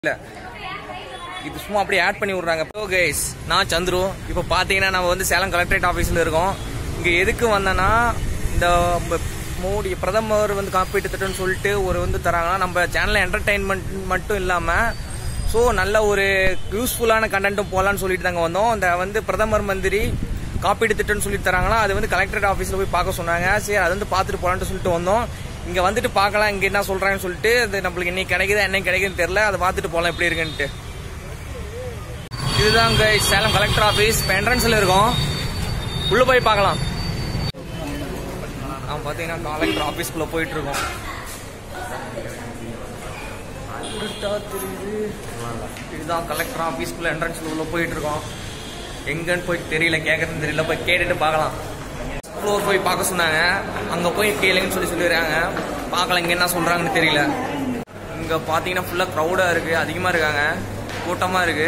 இல்ல இது சும்மா அப்படியே ஆட் பண்ணி விடுறாங்க ப்ரோ கைஸ் நான் சந்துரு இப்போ பார்த்தீங்கன்னா நம்ம வந்து சேலம் கலெக்டரேட் ஆஃபீஸில் இருக்கோம் இங்கே எதுக்கு வந்தேன்னா இந்த ம- மோடி பிரதமர் வந்து காப்பீட்டு திட்டம்னு சொல்லிட்டு ஒரு வந்து தராங்கன்னா நம்ம சேனலில் என்டர்டைன்மெண்ட் மட்டும் இல்லாமல் ஸோ நல்ல ஒரு யூஸ்ஃபுல்லான கண்டென்ட்டும் போகலான்னு சொல்லிட்டு தாங்க வந்தோம் இந்த வந்து பிரதமர் மந்திரி காப்பீடு திட்டம்னு சொல்லிட்டு தராங்களா அது வந்து கலெக்டரேட் ஆஃபீஸில் போய் பார்க்க சொன்னாங்க சரி அது வந்து பார்த்துட்டு போகலான்ட்டு சொல்லிட்டு வந்தோம் இங்கே வந்துட்டு பார்க்கலாம் இங்கே என்ன சொல்கிறாங்கன்னு சொல்லிட்டு அது நம்மளுக்கு இன்னைக்கு கிடைக்குதா என்ன கிடைக்குதுன்னு தெரியல அதை பார்த்துட்டு போகலாம் எப்படி இருக்குன்ட்டு இதுதான் guys சேலம் கலெக்டர் ஆஃபீஸ் இப்போ என்ட்ரன்ஸில் இருக்கோம் உள்ளே போய் பார்க்கலாம் நான் பார்த்தீங்கன்னா கலெக்டர் ஆஃபீஸ்க்குள்ளே போயிட்டு இருக்கோம் இருட்டா தெரியுது. இதுதான் கலெக்டர் ஆஃபீஸ்க்குள்ள என்ட்ரன்ஸ்ல உள்ள போயிட்டு இருக்கோம் எங்கன்னு போய் தெரியல கேட்கறதுன்னு தெரியல போய் கேட்டுட்டு பார்க்கலாம் ஃப்ளோர் போய் பார்க்க சொன்னாங்க அங்க போய் கேளுங்கன்னு சொல்லி சொல்லிடுறாங்க பார்க்கலாம் இங்க என்ன சொல்றாங்கன்னு தெரியல இங்க பாத்தீங்கன்னா ஃபுல்லா க்ரௌடா இருக்கு அதிகமா இருக்காங்க கூட்டமா இருக்கு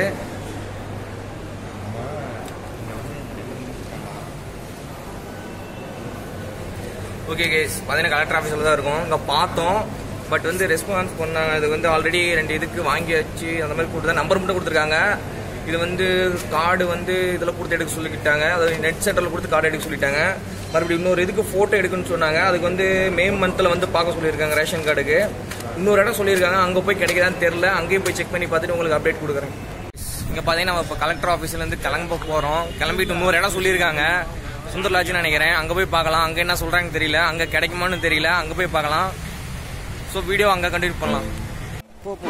ஓகே கேஸ் பார்த்தீங்கன்னா கலெக்டர் ஆஃபீஸில் தான் இருக்கும் இங்கே பார்த்தோம் பட் வந்து ரெஸ்பான்ஸ் பண்ணாங்க இது வந்து ஆல்ரெடி ரெண்டு இதுக்கு வாங்கி வச்சு அந்த மாதிரி கொடுத்தா நம்பர் மட்டும் கொடுத்துருக்காங்க இது வந்து கார்டு வந்து இதில் கொடுத்து எடுக்க சொல்லிக்கிட்டாங்க அதாவது நெட் சென்டரில் கொடுத்து கார்டு எடுக்க சொல்லிட்டாங்க மறுபடியும் இன்னொரு இதுக்கு ஃபோட்டோ எடுக்கணும்னு சொன்னாங்க அதுக்கு வந்து மே மந்தில் வந்து பார்க்க சொல்லியிருக்காங்க ரேஷன் கார்டுக்கு இன்னொரு இடம் சொல்லியிருக்காங்க அங்கே போய் கிடைக்குதான்னு தெரில அங்கேயும் போய் செக் பண்ணி பார்த்துட்டு உங்களுக்கு அப்டேட் கொடுக்குறேன் இங்கே பார்த்தீங்கன்னா நம்ம இப்போ கலெக்டர் ஆஃபீஸ்லேருந்து கிளம்ப போகிறோம் கிளம்பிட்டு இன்னொரு இடம் சொல்லியிருக்காங்க சுந்தர்லாஜ்னு நினைக்கிறேன் அங்கே போய் பார்க்கலாம் அங்கே என்ன சொல்கிறாங்கன்னு தெரியல அங்கே கிடைக்குமான்னு தெரியல அங்கே போய் பார்க்கலாம் ஸோ வீடியோ அங்கே கண்டினியூ பண்ணலாம் போ போ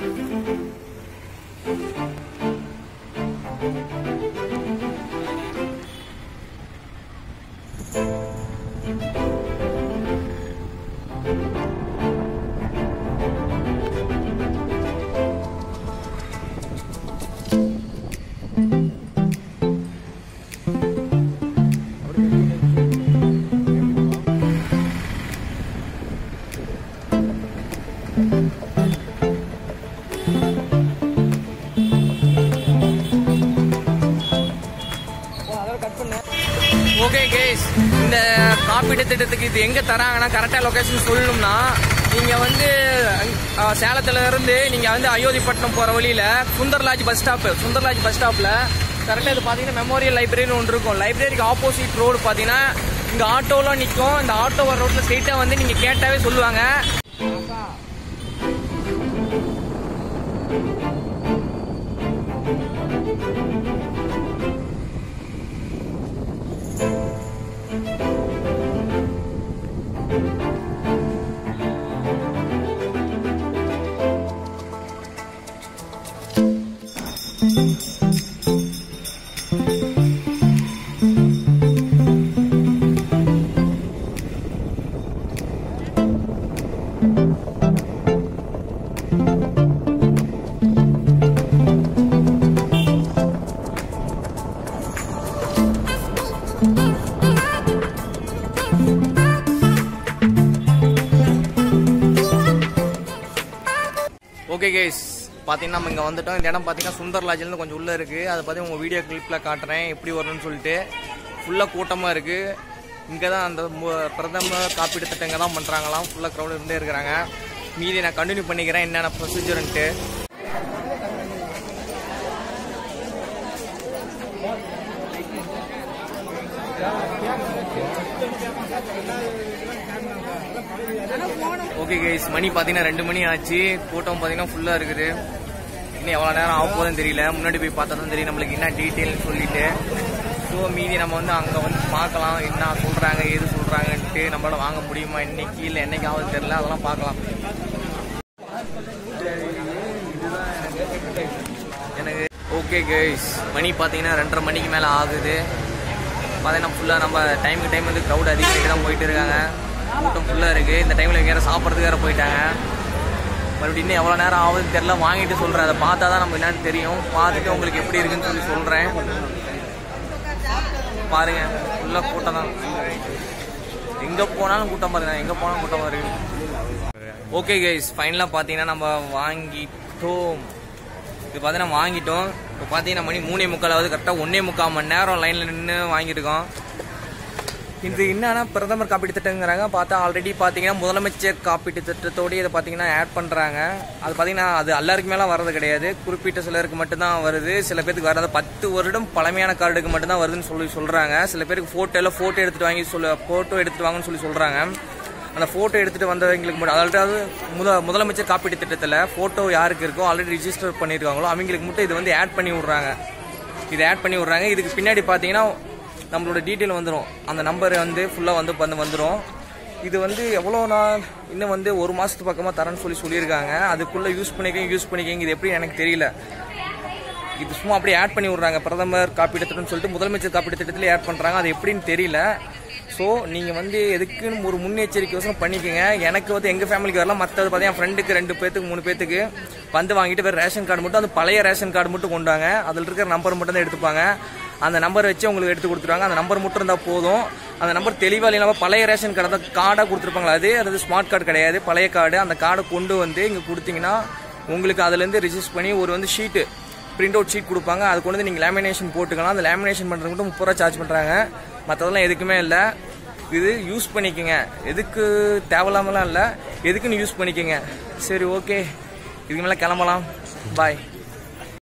ஓகே கேஸ் இந்த காப்பீட்டு திட்டத்துக்கு இது எங்க தராங்கன்னா கரெக்டா லொகேஷன் சொல்லணும்னா நீங்க வந்து அஹ், சேலத்துல இருந்து நீங்க வந்து அயோத்திப்பட்டினம் போற வழியில சுந்தர்லாஜ் பஸ் ஸ்டாப் சுந்தர்லாஜ் பஸ் ஸ்டாப்ல கரெக்டா இது பாத்தீங்கன்னா மெமோரியல் லைப்ரரின்னு ஒன்று இருக்கும் லைப்ரரிக்கு ஆப்போசிட் ரோடு பாத்தீங்கன்னா இங்க ஆட்டோலாம் நிக்கும் இந்த ஆட்டோ வர ரோட்ல ஸ்ட்ரெயிட்டா வந்து நீங்க கேட்டாவே சொல்லுவாங்க ஓகே கேஸ் பார்த்தீங்கன்னா நம்ம இங்கே வந்துட்டோம் இந்த இடம் பார்த்தீங்கன்னா சுந்தர் லாட்ஜிலேருந்து கொஞ்சம் உள்ளே இருக்குது அதை பற்றி உங்கள் வீடியோ கிளிப்பில் காட்டுறேன் எப்படி வரணும்னு சொல்லிட்டு ஃபுல்லாக கூட்டமாக இருக்குது இங்கே தான் அந்த மு- பிரதமர் காப்பீடு திட்டங்க தான் பண்ணுறாங்களாம் ஃபுல்லாக க்ரௌட் இருந்தே இருக்கிறாங்க மீதி நான் கண்டினியூ பண்ணிக்கிறேன் என்னென்ன ப்ரொசீஜர்ன்ட்டு ஓகே கைஸ் மணி பார்த்தீங்கன்னா ரெண்டு மணி ஆச்சு கூட்டம் பார்த்தீங்கன்னா ஃபுல்லாக இருக்குது இன்னும் எவ்வளோ நேரம் ஆக போகுதுன்னு தெரியல முன்னாடி போய் பார்த்தா தான் தெரியும் நம்மளுக்கு என்ன டீட்டெயில்னு சொல்லிட்டு ஸோ மீதி நம்ம வந்து அங்கே வந்து பார்க்கலாம் என்ன சொல்கிறாங்க ஏது சொல்கிறாங்கன்ட்டு நம்மளால வாங்க முடியுமா இன்னைக்கு இல்லை என்னைக்கு ஆகுது தெரியல அதெல்லாம் பார்க்கலாம் எனக்கு ஓகே கைஸ் மணி பார்த்தீங்கன்னா ரெண்டரை மணிக்கு மேலே ஆகுது பார்த்தீங்கன்னா ஃபுல்லாக நம்ம டைமுக்கு டைம் வந்து க்ரௌட் அதிகமாகிட்டு தான் போயிட்டு இருக்காங்க கூட்டம் ஃபுல்லாக இருக்குது இந்த டைமில் வேறு சாப்பிட்றதுக்கு வேறு போயிட்டாங்க மறுபடியும் இன்னும் எவ்வளோ நேரம் ஆகுதுன்னு தெரியல வாங்கிட்டு சொல்கிறேன் அதை பார்த்தா தான் நம்ம என்னன்னு தெரியும் பார்த்துட்டு உங்களுக்கு எப்படி இருக்குன்னு சொல்லி சொல்கிறேன் பாருங்க ஃபுல்லாக கூட்டம் தான் எங்கே போனாலும் கூட்டம் பாருங்க எங்கே போனாலும் கூட்டமாக இருக்கு ஓகே கைஸ் ஃபைனலாக பார்த்தீங்கன்னா நம்ம வாங்கிட்டோம் இது பார்த்தீங்கன்னா வாங்கிட்டோம் இப்போ பார்த்தீங்கன்னா மணி மூணே முக்காலாவது கரெக்டாக ஒன்னே முக்கால் மணி நேரம் லைனில் நின்று வாங்கியிருக்கோம் இது என்னன்னா பிரதமர் காப்பீட்டு திட்டங்கிறாங்க பார்த்தா ஆல்ரெடி பார்த்தீங்கன்னா முதலமைச்சர் காப்பீட்டு திட்டத்தோடய இதை பார்த்தீங்கன்னா ஆட் பண்ணுறாங்க அது பார்த்தீங்கன்னா அது எல்லாருக்குமேலாம் வரது கிடையாது குறிப்பிட்ட சிலருக்கு மட்டும்தான் வருது சில பேருக்கு வராது பத்து வருடம் பழமையான கார்டுக்கு மட்டும்தான் வருதுன்னு சொல்லி சொல்கிறாங்க சில பேருக்கு ஃபோட்டோவில் ஃபோட்டோ எடுத்துகிட்டு வாங்கி சொல்ல ஃபோட்டோ எடுத்துகிட்டு வாங்கன்னு சொல்லி சொல்கிறாங்க அந்த ஃபோட்டோ எடுத்துகிட்டு வந்தவங்களுக்கு மட்டும் அதாவது முத முதலமைச்சர் காப்பீட்டு திட்டத்தில் ஃபோட்டோ யாருக்கு இருக்கோ ஆல்ரெடி ரிஜிஸ்டர் பண்ணியிருக்காங்களோ அவங்களுக்கு மட்டும் இது வந்து ஆட் பண்ணி விட்றாங்க இது ஆட் பண்ணி விட்றாங்க இதுக்கு பின்னாடி பார்த்தீங்கன்னா நம்மளோட டீட்டெயில் வந்துடும் அந்த நம்பர் வந்து ஃபுல்லாக வந்து வந்து வந்துடும் இது வந்து எவ்வளோ நாள் இன்னும் வந்து ஒரு மாதத்து பக்கமாக தரேன்னு சொல்லி சொல்லியிருக்காங்க அதுக்குள்ளே யூஸ் பண்ணிக்கங்க யூஸ் பண்ணிக்கங்க இது எப்படி எனக்கு தெரியல இது சும்மா அப்படியே ஆட் பண்ணி விட்றாங்க பிரதமர் காப்பீட்டு திட்டம்னு சொல்லிட்டு முதலமைச்சர் காப்பீட்டு திட்டத்திலே ஆட் பண்ணுறாங்க அது எப்படின்னு தெரியல ஸோ நீங்கள் வந்து எதுக்குன்னு ஒரு முன்னெச்சரிக்கையோசரம் பண்ணிக்கோங்க எனக்கு வந்து எங்கள் ஃபேமிலிக்கு வரலாம் மற்றது பார்த்தீங்கன்னா என் ஃப்ரெண்டுக்கு ரெண்டு பேத்துக்கு மூணு பேத்துக்கு வந்து வாங்கிட்டு வேறு ரேஷன் கார்டு மட்டும் அந்த பழைய ரேஷன் கார்டு மட்டும் கொண்டாங்க அதில் இருக்கிற நம்பர் மட்டும் தான் எடுத்துப்பாங்க அந்த நம்பர் வச்சு உங்களுக்கு எடுத்து கொடுத்துருவாங்க அந்த நம்பர் மட்டும் இருந்தால் போதும் அந்த நம்பர் தெளிவாக இல்லாமல் பழைய ரேஷன் கார்டு தான் கார்டாக கொடுத்துருப்பாங்களா அது அது ஸ்மார்ட் கார்டு கிடையாது பழைய கார்டு அந்த கார்டை கொண்டு வந்து இங்கே கொடுத்தீங்கன்னா உங்களுக்கு அதுலேருந்து ரிஜிஸ்டர் பண்ணி ஒரு வந்து ஷீட்டு பிரிண்ட் அவுட் ஷீட் கொடுப்பாங்க அது கொண்டு வந்து நீங்கள் லேமினேஷன் போட்டுக்கலாம் அந்த லேமினேஷன் பண்ணுறது மட்டும் முப்பது ரூபா சார்ஜ் பண்ணுறாங்க மற்றதெல்லாம் எதுக்குமே இல்லை இது யூஸ் பண்ணிக்கோங்க எதுக்கு தேவையில்லாமலாம் இல்லை எதுக்குன்னு யூஸ் பண்ணிக்கோங்க சரி ஓகே இதுக்கு மேலே கிளம்பலாம் பாய்